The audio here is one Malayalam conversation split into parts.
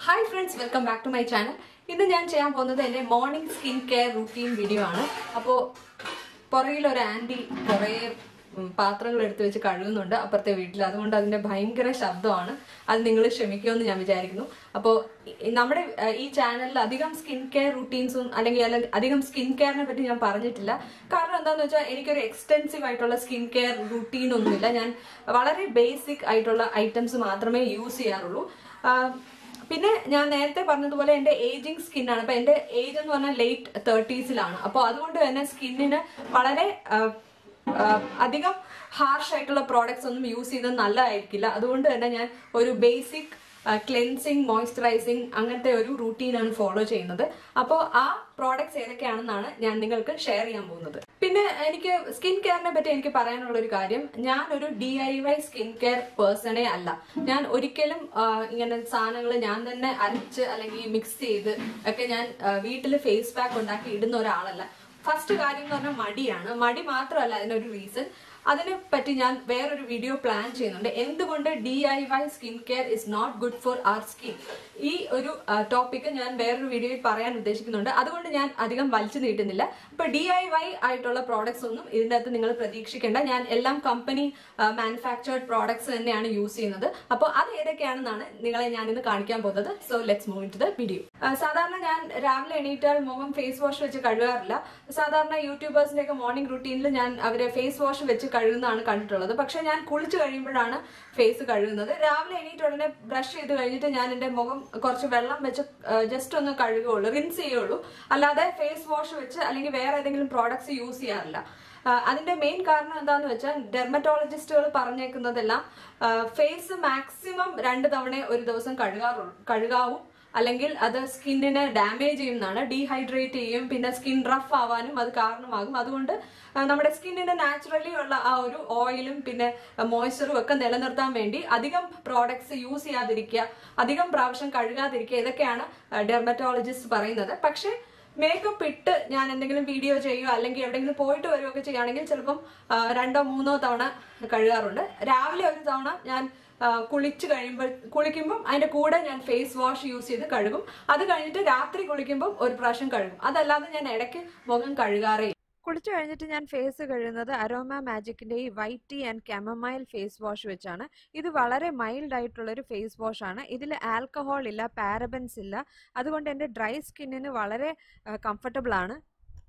hi friends welcome back to my channel ഇന്ന് ഞാൻ ചെയ്യാൻ പോകുന്നത് എൻ്റെ morning skin care routine video ആണ് അപ്പോൾ പുറകിൽ ഒരു ആൻറ്റി കുറേ ഉം, പാത്രങ്ങൾ എടുത്തു വെച്ച് കഴുകുന്നുണ്ട് അപ്പുറത്തെ വീട്ടിൽ അതുകൊണ്ട് അതിൻ്റെ ഭയങ്കര ശബ്ദമാണ് അത് നിങ്ങൾ ക്ഷമിക്കുമെന്ന് ഞാൻ വിചാരിക്കുന്നു അപ്പോൾ ഈ- നമ്മുടെ ഏഹ്, ഈ ചാനലിൽ അധികം സ്കിൻ കെയർ റുട്ടീൻസും അല്ലെങ്കിൽ അല്ല- അധികം സ്കിൻ കെയറിനെ പറ്റി ഞാൻ പറഞ്ഞിട്ടില്ല കാരണം എന്താണെന്ന് വെച്ചാൽ എനിക്കൊരു എക്സ്റ്റെൻസീവ് ആയിട്ടുള്ള സ്കിൻ കെയർ റുട്ടീൻ ഒന്നുമില്ല ഞാൻ വളരെ ബേസിക് ആയിട്ടുള്ള ഐറ്റംസ് മാത്രമേ യൂസ് ചെയ്യാറുള്ളൂ ആഹ്, പിന്നെ ഞാൻ നേരത്തെ പറഞ്ഞതുപോലെ എന്റെ ഏജിങ് സ്കിന്നാണ് അപ്പൊ എന്റെ ഏജ് എന്ന് പറഞ്ഞാൽ ലേറ്റ് തേർട്ടീസിലാണ് അപ്പോൾ അതുകൊണ്ട് തന്നെ സ്കിന്നിന് വളരെ ആ, ആ, അധികം ഹാർഷ് ആയിട്ടുള്ള പ്രോഡക്ട്സ് ഒന്നും യൂസ് ചെയ്തത് നല്ലതായിരിക്കില്ല അതുകൊണ്ട് തന്നെ ഞാൻ ഒരു ബേസിക് ക്ലെൻസിങ് മോയ്സ്ചറൈസിങ് അങ്ങനത്തെ ഒരു റൂട്ടീനാണ് ഫോളോ ചെയ്യുന്നത് അപ്പോൾ ആ പ്രോഡക്ട്സ് ഏതൊക്കെയാണെന്നാണ് ഞാൻ നിങ്ങൾക്ക് ഷെയർ ചെയ്യാൻ പോകുന്നത് പിന്നെ എനിക്ക് സ്കിൻ കെയറിനെ പറ്റി എനിക്ക് പറയാനുള്ള ഒരു കാര്യം ഞാൻ ഒരു D I Y skin care പേഴ്സണേ അല്ല ഞാൻ ഒരിക്കലും ആ, ഇങ്ങനെ സാധനങ്ങൾ ഞാൻ തന്നെ അരച്ച് അല്ലെങ്കിൽ മിക്സ് ചെയ്ത് ഒക്കെ ഞാൻ വീട്ടിൽ ഫേസ് പാക്ക് ഉണ്ടാക്കി ഇടുന്ന ഒരാളല്ല ഫസ്റ്റ് കാര്യം എന്ന് പറഞ്ഞാൽ മടിയാണ് മടി മാത്രമല്ല അതിനൊരു റീസൺ അതിനെ പറ്റി ഞാൻ വേറൊരു വീഡിയോ പ്ലാൻ ചെയ്യുന്നുണ്ട് എന്തുകൊണ്ട് D I Y skin care is not good for our skin ഈ ഒരു ടോപ്പിക്ക് ഞാൻ വേറൊരു വീഡിയോയിൽ പറയാൻ ഉദ്ദേശിക്കുന്നുണ്ട് അതുകൊണ്ട് ഞാൻ അധികം വലിച്ചു നീട്ടുന്നില്ല ഇപ്പൊ ഡി ഐ വൈ ആയിട്ടുള്ള പ്രോഡക്ട്സ് ഒന്നും ഇതിൻ്റെ അകത്ത് നിങ്ങൾ പ്രതീക്ഷിക്കേണ്ട ഞാൻ എല്ലാം കമ്പനി മാനുഫാക്ചേർഡ് പ്രോഡക്ട്സ് തന്നെയാണ് യൂസ് ചെയ്യുന്നത് അപ്പോൾ അത് ഏതൊക്കെയാണെന്നാണ് നിങ്ങളെ ഞാൻ ഇന്ന് കാണിക്കാൻ പോകുന്നത് so let's move into the video സാധാരണ ഞാൻ രാവിലെ എണീറ്റാൽ മുഖം ഫേസ് വാഷ് വെച്ച് കഴുകാറില്ല സാധാരണ യൂട്യൂബേഴ്സിന്റെ ഒക്കെ മോർണിംഗ് റുട്ടീനിൽ ഞാൻ അവരെ ഫേസ് വാഷ് വെച്ച് കഴുകുന്നതാണ് കണ്ടിട്ടുള്ളത് പക്ഷെ ഞാൻ കുളിച്ചു കഴിയുമ്പോഴാണ് ഫേസ് കഴുകുന്നത് രാവിലെ എണീറ്റ് ഉടനെ ബ്രഷ് ചെയ്ത് കഴിഞ്ഞിട്ട് ഞാൻ എന്റെ മുഖം കുറച്ച് വെള്ളം വെച്ച് ജസ്റ്റ് ഒന്ന് കഴുകുകയുള്ളൂ റിൻസ് ചെയ്യുള്ളൂ അല്ലാതെ ഫേസ് വാഷ് വെച്ച് അല്ലെങ്കിൽ വേറെ ഏതെങ്കിലും പ്രോഡക്ട്സ് യൂസ് ചെയ്യാറില്ല ആ, അതിന്റെ മെയിൻ കാരണം എന്താന്ന് വെച്ചാൽ ഡെർമറ്റോളജിസ്റ്റുകൾ പറഞ്ഞേക്കുന്നതെല്ലാം ഫേസ് മാക്സിമം രണ്ട് തവണ ഒരു ദിവസം കഴുകാറുള്ളൂ കഴുകാവും അല്ലെങ്കിൽ അത് സ്കിന്നിനെ ഡാമേജ് ചെയ്യുന്നതാണ് ഡീഹൈഡ്രേറ്റ് ചെയ്യും പിന്നെ സ്കിൻ റഫ് ആവാനും അത് കാരണമാകും അതുകൊണ്ട് ആ, നമ്മുടെ സ്കിന്നിന് നാച്ചുറലി ഉള്ള ആ ഒരു ഓയിലും പിന്നെ മോയ്സ്ചറും ഒക്കെ നിലനിർത്താൻ വേണ്ടി അധികം പ്രോഡക്ട്സ് യൂസ് ചെയ്യാതിരിക്കുക അധികം പ്രാവശ്യം കഴുകാതിരിക്കുക ഇതൊക്കെയാണ് ഡെർമറ്റോളജിസ്റ്റ് പറയുന്നത് പക്ഷേ മേക്കപ്പ് ഇട്ട് ഞാൻ എന്തെങ്കിലും വീഡിയോ ചെയ്യുകയോ അല്ലെങ്കിൽ എവിടെയെങ്കിലും പോയിട്ട് വരികയൊക്കെ ചെയ്യുകയാണെങ്കിൽ ചിലപ്പം ആ, രണ്ടോ മൂന്നോ തവണ കഴുകാറുണ്ട് രാവിലെ ഒരു തവണ ഞാൻ ആ, കുളിച്ച് കഴിയുമ്പോൾ കുളിക്കുമ്പം അതിന്റെ കൂടെ ഞാൻ ഫേസ് വാഷ് യൂസ് ചെയ്ത് കഴുകും അത് കഴിഞ്ഞിട്ട് രാത്രി കുളിക്കുമ്പം ഒരു പ്രാവശ്യം കഴുകും അതല്ലാതെ ഞാൻ ഇടയ്ക്ക് മുഖം കഴുകാറേ കുളിച്ചു കഴിഞ്ഞിട്ട് ഞാൻ ഫേസ് കഴുകുന്നത് അരോമ മാജിക്കിന്റെ ഈ white tea and chamomile face wash വെച്ചാണ് ഇത് വളരെ മൈൽഡ് ആയിട്ടുള്ള ഒരു ഫേസ് വാഷ് ആണ് ഇതിൽ ആൽക്കഹോൾ ഇല്ല പാരബൻസ് ഇല്ല അതുകൊണ്ട് എൻ്റെ ഡ്രൈ സ്കിന്നിന് വളരെ കംഫർട്ടബിൾ ആണ്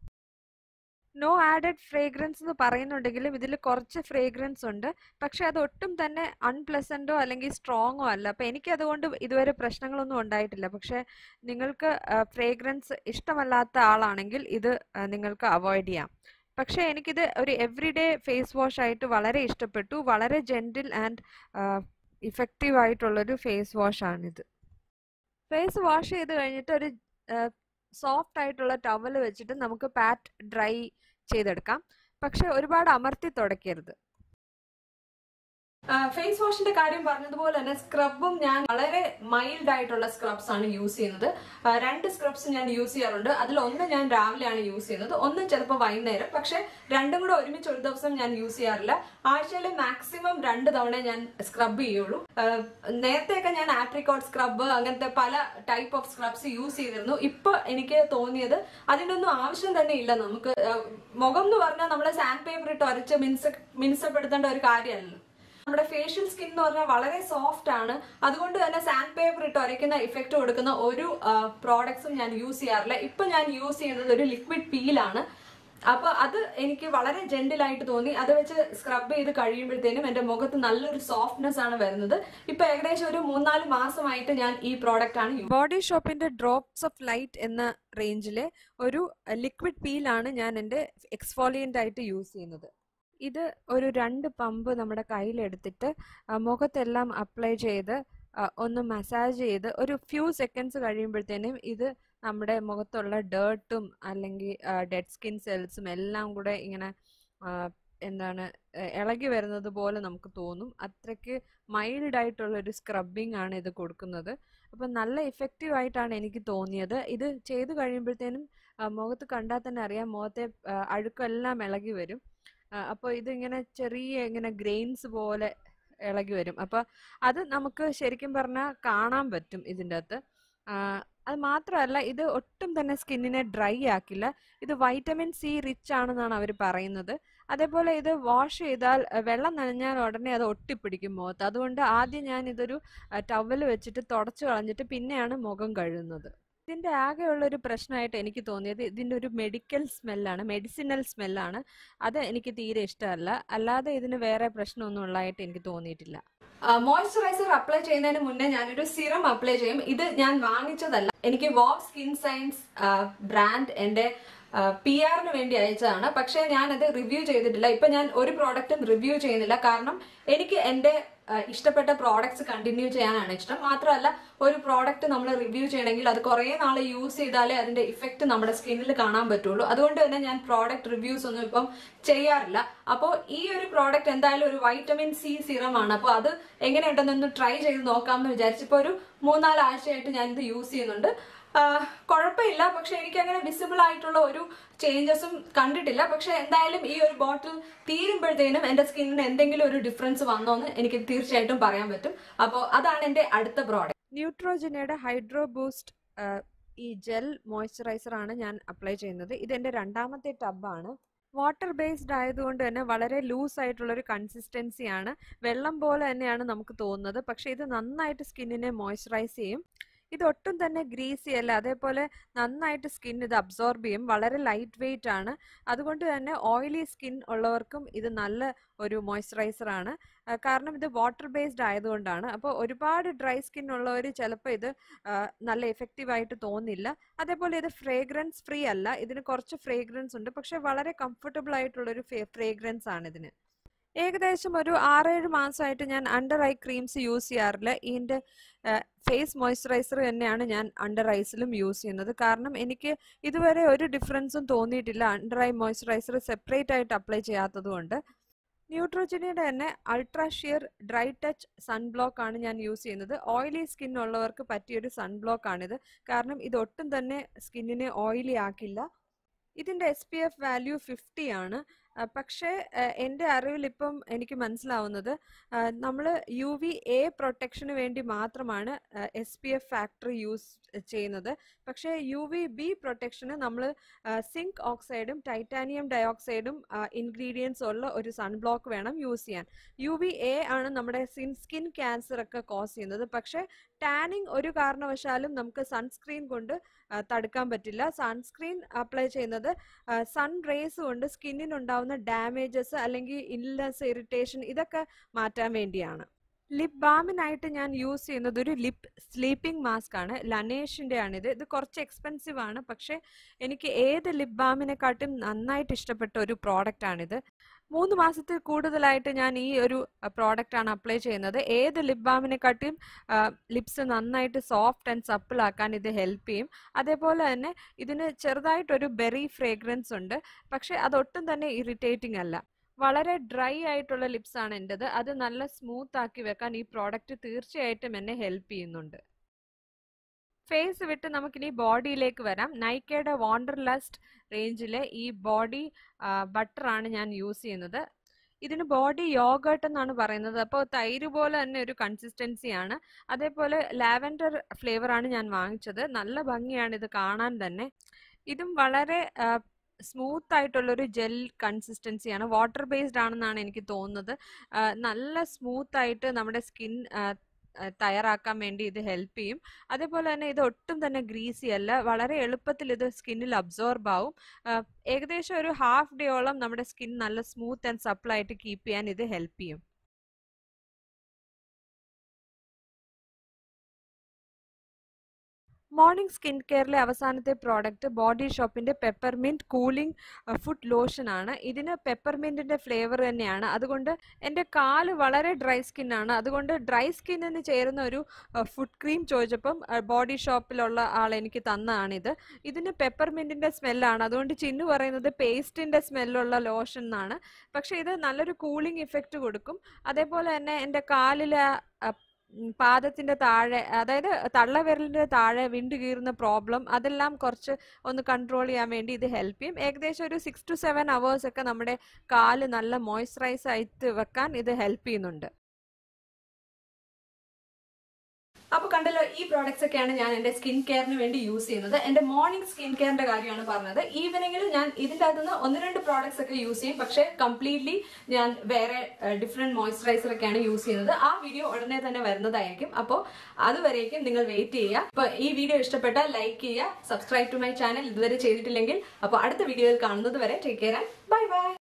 നോ ആഡഡ് ഫ്രേഗ്രൻസ് എന്ന് പറയുന്നുണ്ടെങ്കിലും ഇതിൽ കുറച്ച് ഫ്രേഗ്രൻസ് ഉണ്ട് പക്ഷെ അത് ഒട്ടും തന്നെ അൺപ്ലസന്റോ അല്ലെങ്കിൽ സ്ട്രോങ്ങോ അല്ല അപ്പം എനിക്ക് അതുകൊണ്ട് ഇതുവരെ പ്രശ്നങ്ങളൊന്നും ഉണ്ടായിട്ടില്ല പക്ഷെ നിങ്ങൾക്ക് ഫ്രേഗ്രൻസ് ഇഷ്ടമല്ലാത്ത ആളാണെങ്കിൽ ഇത് ആ, നിങ്ങൾക്ക് അവോയ്ഡ് ചെയ്യാം പക്ഷേ എനിക്കിത് ഒരു എവ്രിഡേ ഫേസ് വാഷ് ആയിട്ട് വളരെ ഇഷ്ടപ്പെട്ടു വളരെ ജെന്റിൽ ആൻഡ് ഇഫക്റ്റീവ് ആയിട്ടുള്ളൊരു ഫേസ് വാഷ് ആണിത് ഫേസ് വാഷ് ചെയ്ത് കഴിഞ്ഞിട്ട് ഒരു സോഫ്റ്റ് ആയിട്ടുള്ള ടവൽ വെച്ചിട്ട് നമുക്ക് പാറ്റ് ഡ്രൈ ചെയ്തെടുക്കാം പക്ഷെ ഒരുപാട് അമർത്തി തുടയ്ക്കരുത് ഫേസ് വാഷിന്റെ കാര്യം പറഞ്ഞതുപോലെ തന്നെ സ്ക്രബും ഞാൻ വളരെ മൈൽഡ് ആയിട്ടുള്ള സ്ക്രബ്സ് ആണ് യൂസ് ചെയ്യുന്നത് ആ, രണ്ട് സ്ക്രബ്സ് ഞാൻ യൂസ് ചെയ്യാറുണ്ട് അതിൽ ഒന്ന് ഞാൻ രാവിലെയാണ് യൂസ് ചെയ്യുന്നത് ഒന്ന് ചിലപ്പോൾ വൈകുന്നേരം പക്ഷെ രണ്ടും കൂടെ ഒരുമിച്ച് ഒരു ദിവസം ഞാൻ യൂസ് ചെയ്യാറില്ല ആഴ്ചയിൽ മാക്സിമം രണ്ട് തവണ ഞാൻ സ്ക്രബ് ചെയ്യുള്ളൂ ആ, നേരത്തെയൊക്കെ ഞാൻ ആപ്രിക്കോട്ട് സ്ക്രബ് അങ്ങനത്തെ പല ടൈപ്പ് ഓഫ് സ്ക്രബ്സ് യൂസ് ചെയ്തിരുന്നു ഇപ്പൊ എനിക്ക് തോന്നിയത് അതിന്റെ ഒന്നും ആവശ്യം തന്നെ ഇല്ല നമുക്ക് ആ, മുഖം എന്ന് പറഞ്ഞാൽ നമ്മളെ സാൻഡ് പേപ്പർ ഇട്ട് ഒരച്ച് മിനുസ മിനുസപ്പെടുത്തേണ്ട ഒരു കാര്യമല്ലല്ലോ നമ്മുടെ ഫേഷ്യൽ സ്കിൻ എന്ന് പറഞ്ഞാൽ വളരെ സോഫ്റ്റ് ആണ് അതുകൊണ്ട് തന്നെ സാൻഡ് പേപ്പർ ഇട്ട് ഉരയ്ക്കുന്ന ഇഫക്റ്റ് കൊടുക്കുന്ന ഒരു പ്രോഡക്ട്സും ഞാൻ യൂസ് ചെയ്യാറില്ല ഇപ്പൊ ഞാൻ യൂസ് ചെയ്യുന്നത് ഒരു ലിക്വിഡ് പീലാണ് അപ്പൊ അത് എനിക്ക് വളരെ ജെന്റിൽ ആയിട്ട് തോന്നി അത് വെച്ച് സ്ക്രബ് ചെയ്ത് കഴിയുമ്പോഴത്തേനും എന്റെ മുഖത്ത് നല്ലൊരു സോഫ്റ്റ്നെസ് ആണ് വരുന്നത് ഇപ്പൊ ഏകദേശം ഒരു മൂന്നാല് മാസമായിട്ട് ഞാൻ ഈ പ്രോഡക്റ്റ് ആണ് use ബോഡി ഷോപ്പിന്റെ ഡ്രോപ്സ് ഓഫ് ലൈറ്റ് എന്ന റേഞ്ചിലെ ഒരു ലിക്വിഡ് പീലാണ് ഞാൻ എൻ്റെ എക്സ്ഫോളിയൻ്റ് ആയിട്ട് യൂസ് ചെയ്യുന്നത് ഇത് ഒരു രണ്ട് പമ്പ് നമ്മുടെ കയ്യിലെടുത്തിട്ട് ആ, മുഖത്തെല്ലാം അപ്ലൈ ചെയ്ത് ആ, ഒന്ന് മസാജ് ചെയ്ത് ഒരു ഫ്യൂ സെക്കൻഡ്സ് കഴിയുമ്പോഴത്തേനും ഇത് നമ്മുടെ മുഖത്തുള്ള ഡേർട്ടും അല്ലെങ്കിൽ ഡെഡ് സ്കിൻ സെൽസും എല്ലാം കൂടെ ഇങ്ങനെ ആ, എന്താണ് എ- ഇളകി വരുന്നത് പോലെ നമുക്ക് തോന്നും അത്രയ്ക്ക് മൈൽഡ് ആയിട്ടുള്ള ഒരു സ്ക്രബിംഗ് ആണ് ഇത് കൊടുക്കുന്നത് അപ്പം നല്ല ഇഫക്റ്റീവ് ആയിട്ടാണ് എനിക്ക് തോന്നിയത് ഇത് ചെയ്ത് കഴിയുമ്പോഴത്തേനും ആ, മുഖത്ത് കണ്ടാൽ തന്നെ അറിയാം മുഖത്തെ ആ, അഴുക്കെല്ലാം ഇളകി വരും അപ്പോൾ ഇതിങ്ങനെ ചെറിയ ഇങ്ങനെ ഗ്രെയിൻസ് പോലെ ഇളകി വരും അപ്പോൾ അത് നമുക്ക് ശരിക്കും പറഞ്ഞാൽ കാണാൻ പറ്റും ഇതിൻ്റെ അകത്ത് അത് മാത്രമല്ല ഇത് ഒട്ടും തന്നെ സ്കിന്നിനെ ഡ്രൈ ആക്കില്ല ഇത് വൈറ്റമിൻ സി റിച്ച് ആണെന്നാണ് അവർ പറയുന്നത് അതേപോലെ ഇത് വാഷ് ചെയ്താൽ അഹ് വെള്ളം നനഞ്ഞാൽ ഉടനെ അത് ഒട്ടിപ്പിടിക്കും മുഖത്ത് അതുകൊണ്ട് ആദ്യം ഞാൻ ഇതൊരു ടവൽ വെച്ചിട്ട് തുടച്ചു കളഞ്ഞിട്ട് പിന്നെയാണ് മുഖം കഴുകുന്നത് ഇതിന്റെ ആകെയുള്ള ഒരു പ്രശ്നമായിട്ട് എനിക്ക് തോന്നിയത് ഇതിന്റെ ഒരു മെഡിക്കൽ സ്മെല്ലാണ് മെഡിസിനൽ സ്മെല്ലാണ് അത് എനിക്ക് തീരെ ഇഷ്ടമല്ല അല്ലാതെ ഇതിന് വേറെ പ്രശ്നമൊന്നും ഉള്ളതായിട്ട് എനിക്ക് തോന്നിയിട്ടില്ല മോയ്സ്ചറൈസർ അപ്ലൈ ചെയ്യുന്നതിന് മുന്നേ ഞാനൊരു സിറം അപ്ലൈ ചെയ്യും ഇത് ഞാൻ വാങ്ങിച്ചതല്ല എനിക്ക് വോക്ക് സ്കിൻ സയൻസ് ബ്രാൻഡ് എന്റെ പി ആറിന് വേണ്ടി അയച്ചതാണ് പക്ഷേ ഞാനത് റിവ്യൂ ചെയ്തിട്ടില്ല ഇപ്പൊ ഞാൻ ഒരു പ്രോഡക്റ്റും റിവ്യൂ ചെയ്യുന്നില്ല കാരണം എനിക്ക് എന്റെ ആ, ഇഷ്ടപ്പെട്ട പ്രോഡക്ട്സ് കണ്ടിന്യൂ ചെയ്യാനാണ് ഇഷ്ടം മാത്രമല്ല ഒരു പ്രോഡക്റ്റ് നമ്മൾ റിവ്യൂ ചെയ്യണമെങ്കിൽ അത് കുറേ നാൾ യൂസ് ചെയ്താലേ അതിന്റെ ഇഫക്റ്റ് നമ്മുടെ സ്കിന്നിൽ കാണാൻ പറ്റുള്ളൂ അതുകൊണ്ട് തന്നെ ഞാൻ പ്രോഡക്റ്റ് റിവ്യൂസ് ഒന്നും ഇപ്പം ചെയ്യാറില്ല അപ്പോൾ ഈ ഒരു പ്രോഡക്റ്റ് എന്തായാലും ഒരു വൈറ്റമിൻ സി സിറമാണ് അപ്പോൾ അത് എങ്ങനെയുണ്ടെന്നൊന്ന് ട്രൈ ചെയ്ത് നോക്കാമെന്ന് വിചാരിച്ചപ്പോൾ ഒരു മൂന്നാല് ആഴ്ചയായിട്ട് ഞാൻ ഇത് യൂസ് ചെയ്യുന്നുണ്ട് ആഹ് കുഴപ്പമില്ല പക്ഷെ എനിക്ക് അങ്ങനെ വിസിബിൾ ആയിട്ടുള്ള ഒരു ചേഞ്ചസും കണ്ടിട്ടില്ല പക്ഷെ എന്തായാലും ഈ ഒരു ബോട്ടിൽ തീരുമ്പോഴത്തേനും എന്റെ സ്കിന്നിന് എന്തെങ്കിലും ഒരു ഡിഫറൻസ് വന്നോന്ന് എനിക്ക് തീർച്ചയായിട്ടും പറയാൻ പറ്റും അപ്പോൾ അതാണ് എന്റെ അടുത്ത പ്രോഡക്റ്റ് ന്യൂട്രോജനയുടെ ഹൈഡ്രോ ബൂസ്റ്റ് ഈ ജെൽ മോയ്സ്ചറൈസർ ആണ് ഞാൻ അപ്ലൈ ചെയ്യുന്നത് ഇത് എൻ്റെ രണ്ടാമത്തെ ടബാണ് വാട്ടർ ബേസ്ഡ് ആയതുകൊണ്ട് തന്നെ വളരെ ലൂസ് ആയിട്ടുള്ള ഒരു കൺസിസ്റ്റൻസിയാണ് വെള്ളം പോലെ തന്നെയാണ് നമുക്ക് തോന്നുന്നത് പക്ഷേ ഇത് നന്നായിട്ട് സ്കിന്നിനെ മോയ്സ്ചറൈസ് ചെയ്യും ഇത് ഒട്ടും തന്നെ ഗ്രീസി അല്ല അതേപോലെ നന്നായിട്ട് സ്കിൻ ഇത് അബ്സോർബ് ചെയ്യും വളരെ ലൈറ്റ് വെയിറ്റ് ആണ് അതുകൊണ്ട് തന്നെ ഓയിലി സ്കിൻ ഉള്ളവർക്കും ഇത് നല്ല ഒരു മോയ്സ്ചറൈസർ ആണ് ആ, കാരണം ഇത് വാട്ടർ ബേസ്ഡ് ആയതുകൊണ്ടാണ് അപ്പോൾ ഒരുപാട് ഡ്രൈ സ്കിൻ ഉള്ളവർ ചിലപ്പോൾ ഇത് ആ, നല്ല എഫക്റ്റീവ് ആയിട്ട് തോന്നില്ല അതേപോലെ ഇത് ഫ്രേഗ്രൻസ് ഫ്രീ അല്ല ഇതിന് കുറച്ച് ഫ്രേഗ്രൻസ് ഉണ്ട് പക്ഷെ വളരെ കംഫർട്ടബിൾ ആയിട്ടുള്ള ഒരു ഫ്രേഗ്രൻസ് ആണ് ഇതിന് ഏകദേശം ഒരു ആറേഴ് മാസമായിട്ട് ഞാൻ അണ്ടർ ഐ ക്രീംസ് യൂസ് ചെയ്യാറില്ല ഇതിൻ്റെ ഫേസ് മോയ്സ്ചറൈസർ തന്നെയാണ് ഞാൻ അണ്ടർ ഐസിലും യൂസ് ചെയ്യുന്നത് കാരണം എനിക്ക് ഇതുവരെ ഒരു ഡിഫറൻസും തോന്നിയിട്ടില്ല അണ്ടർ ഐ മോയ്സ്ചറൈസർ സെപ്പറേറ്റ് ആയിട്ട് അപ്ലൈ ചെയ്യാത്തത് കൊണ്ട് ന്യൂട്രോജനിയുടെ തന്നെ ultra sheer dry touch sunblock ആണ് ഞാൻ യൂസ് ചെയ്യുന്നത് ഓയിലി സ്കിൻ ഉള്ളവർക്ക് പറ്റിയൊരു സൺബ്ലോക്ക് ആണിത് കാരണം ഇത് ഒട്ടും തന്നെ സ്കിന്നിനെ ഓയിലി ആക്കില്ല ഇതിൻ്റെ S P F value fifty ആണ് ആ, പക്ഷേ ആ, എൻ്റെ അറിവിൽ ഇപ്പം എനിക്ക് മനസ്സിലാവുന്നത് നമ്മൾ യു വി എ പ്രൊട്ടക്ഷന് വേണ്ടി മാത്രമാണ് S P F factor use ചെയ്യുന്നത് പക്ഷേ യു വി ബി പ്രൊട്ടക്ഷന് നമ്മൾ സിങ്ക് ഓക്സൈഡും ടൈറ്റാനിയം ഡയോക്സൈഡും ഇൻഗ്രീഡിയൻസ് ഉള്ള ഒരു സൺബ്ലോക്ക് വേണം യൂസ് ചെയ്യാൻ യു വി എ ആണ് നമ്മുടെ സ്കിൻ സ്കിൻ ക്യാൻസർ ഒക്കെ കോസ് ചെയ്യുന്നത് പക്ഷേ ടാനിങ് ഒരു കാരണവശാലും നമുക്ക് സൺസ്ക്രീൻ കൊണ്ട് ആ, തടുക്കാൻ പറ്റില്ല സൺസ്ക്രീൻ അപ്ലൈ ചെയ്യുന്നത് സൺ റേസ് കൊണ്ട് സ്കിന്നിനുണ്ടാവുന്ന ഡാമേജസ് അല്ലെങ്കിൽ ഇൽനെസ് ഇറിറ്റേഷൻ ഇതൊക്കെ മാറ്റാൻ വേണ്ടിയാണ് ലിപ് ബാമിനായിട്ട് ഞാൻ യൂസ് ചെയ്യുന്നത് ഒരു ലിപ് സ്ലീപ്പിംഗ് മാസ്ക് ആണ് ലനേഷിൻ്റെ ആണിത് ഇത് കുറച്ച് എക്സ്പെൻസീവ് ആണ് പക്ഷേ എനിക്ക് ഏത് ലിപ് ബാമിനെക്കാട്ടും നന്നായിട്ട് ഇഷ്ടപ്പെട്ട ഒരു പ്രോഡക്റ്റ് ആണിത് മൂന്ന് മാസത്തിൽ കൂടുതലായിട്ട് ഞാൻ ഈ ഒരു പ്രോഡക്റ്റ് ആണ് അപ്ലൈ ചെയ്യുന്നത് ഏത് ലിപ് ബാമിനെക്കാട്ടിയും ലിപ്സ് നന്നായിട്ട് സോഫ്റ്റ് ആൻഡ് സപ്പിൾ ആക്കാൻ ഇത് ഹെൽപ്പ് ചെയ്യും അതേപോലെ തന്നെ ഇതിന് ചെറുതായിട്ടൊരു ബെറി ഫ്രേഗ്രൻസ് ഉണ്ട് പക്ഷെ അതൊട്ടും തന്നെ ഇറിറ്റേറ്റിംഗ് അല്ല വളരെ ഡ്രൈ ആയിട്ടുള്ള ലിപ്സ് ആണ് എൻ്റെത് അത് നല്ല സ്മൂത്ത് ആക്കി വെക്കാൻ ഈ പ്രോഡക്റ്റ് തീർച്ചയായിട്ടും എന്നെ ഹെൽപ്പ് ചെയ്യുന്നുണ്ട് ഫേസ് വിട്ട് നമുക്കിനി ബോഡിയിലേക്ക് വരാം നൈക്കയുടെ വാണ്ടർലസ്റ്റ് റേഞ്ചിലെ ഈ ബോഡി ബട്ടർ ആണ് ഞാൻ യൂസ് ചെയ്യുന്നത് ഇതിന് ബോഡി യോഗട്ട് എന്നാണ് പറയുന്നത് അപ്പോൾ തൈര് പോലെ തന്നെ ഒരു കൺസിസ്റ്റൻസി ആണ് അതേപോലെ ലാവൻഡർ ഫ്ലേവർ ആണ് ഞാൻ വാങ്ങിച്ചത് നല്ല ഭംഗിയാണ് ഇത് കാണാൻ തന്നെ ഇതും വളരെ സ്മൂത്ത് ആയിട്ടുള്ളൊരു ജെൽ കൺസിസ്റ്റൻസിയാണ് വാട്ടർ ബേസ്ഡ് ആണെന്നാണ് എനിക്ക് തോന്നുന്നത് ആ, നല്ല സ്മൂത്ത് ആയിട്ട് നമ്മുടെ സ്കിൻ തയ്യാറാക്കാൻ വേണ്ടി ഇത് ഹെൽപ്പ് ചെയ്യും അതേപോലെ തന്നെ ഇത് ഒട്ടും തന്നെ ഗ്രീസി അല്ല വളരെ എളുപ്പത്തിൽ ഇത് സ്കിന്നിൽ അബ്സോർബ് ആവും ആ, ഏകദേശം ഒരു ഹാഫ് ഡേയോളം നമ്മുടെ സ്കിൻ നല്ല സ്മൂത്ത് ആൻഡ് സപ്പിൾ ആയിട്ട് കീപ്പ് ചെയ്യാൻ ഇത് ഹെൽപ്പ് ചെയ്യും മോർണിംഗ് സ്കിൻ കെയറിലെ അവസാനത്തെ പ്രോഡക്റ്റ് ബോഡി ഷോപ്പിന്റെ പെപ്പർമിന്റ് കൂളിംഗ് ഫുഡ് ലോഷൻ ആണ് ഇതിന് പെപ്പർമിന്റിന്റെ ഫ്ലേവർ തന്നെയാണ് അതുകൊണ്ട് എൻ്റെ കാല് വളരെ ഡ്രൈ സ്കിൻ ആണ് അതുകൊണ്ട് ഡ്രൈ സ്കിന്നിന് ചേരുന്ന ഒരു ഫുഡ് ക്രീം ചോദിച്ചപ്പം ബോഡി ഷോപ്പിലുള്ള ആൾ എനിക്ക് തന്നതാണിത് ഇതിന് പെപ്പർമിന്റിന്റെ സ്മെല്ലാണ് അതുകൊണ്ട് ചിന്നു പറയുന്നത് പേസ്റ്റിന്റെ സ്മെല്ലുള്ള ലോഷൻ എന്നാണ് പക്ഷെ ഇത് നല്ലൊരു കൂളിംഗ് ഇഫക്റ്റ് കൊടുക്കും അതേപോലെ തന്നെ എൻ്റെ കാലിലെ ആ, ഉം, പാദത്തിന്റെ താഴെ അതായത് തള്ളവിരലിന്റെ താഴെ വിണ്ടു കീറുന്ന പ്രോബ്ലം അതെല്ലാം കുറച്ച് ഒന്ന് കൺട്രോൾ ചെയ്യാൻ വേണ്ടി ഇത് ഹെൽപ്പ് ചെയ്യും ഏകദേശം ഒരു സിക്സ് ടു സെവൻ അവേഴ്സ് ഒക്കെ നമ്മുടെ കാല് നല്ല മോയ്സ്ചറൈസ് ആയിട്ട് വെക്കാൻ ഇത് ഹെൽപ്പ് ചെയ്യുന്നുണ്ട് അപ്പൊ കണ്ടല്ലോ ഈ പ്രോഡക്ട്സ് ഒക്കെയാണ് ഞാൻ എന്റെ സ്കിൻ കെയറിന് വേണ്ടി യൂസ് ചെയ്യുന്നത് എന്റെ മോർണിംഗ് സ്കിൻ കെയറിന്റെ കാര്യമാണ് പറഞ്ഞത് ഈവനിങ്ങിൽ ഞാൻ ഇതിന്റെ അകത്തുനിന്ന് ഒന്ന് രണ്ട് പ്രോഡക്ട്സ് ഒക്കെ യൂസ് ചെയ്യും പക്ഷെ കംപ്ലീറ്റ്ലി ഞാൻ വേറെ ഡിഫറെന്റ് മോയ്സ്ചറൈസർ ഒക്കെയാണ് യൂസ് ചെയ്യുന്നത് ആ വീഡിയോ ഉടനെ തന്നെ വരുന്നതായിരിക്കും അപ്പോൾ അതുവരേക്കും നിങ്ങൾ വെയിറ്റ് ചെയ്യുക അപ്പൊ ഈ വീഡിയോ ഇഷ്ടപ്പെട്ടാൽ ലൈക്ക് ചെയ്യുക സബ്സ്ക്രൈബ് ടു മൈ ചാനൽ ഇതുവരെ ചെയ്തിട്ടില്ലെങ്കിൽ അപ്പോൾ അടുത്ത വീഡിയോയിൽ കാണുന്നത് വരെ take care and bye by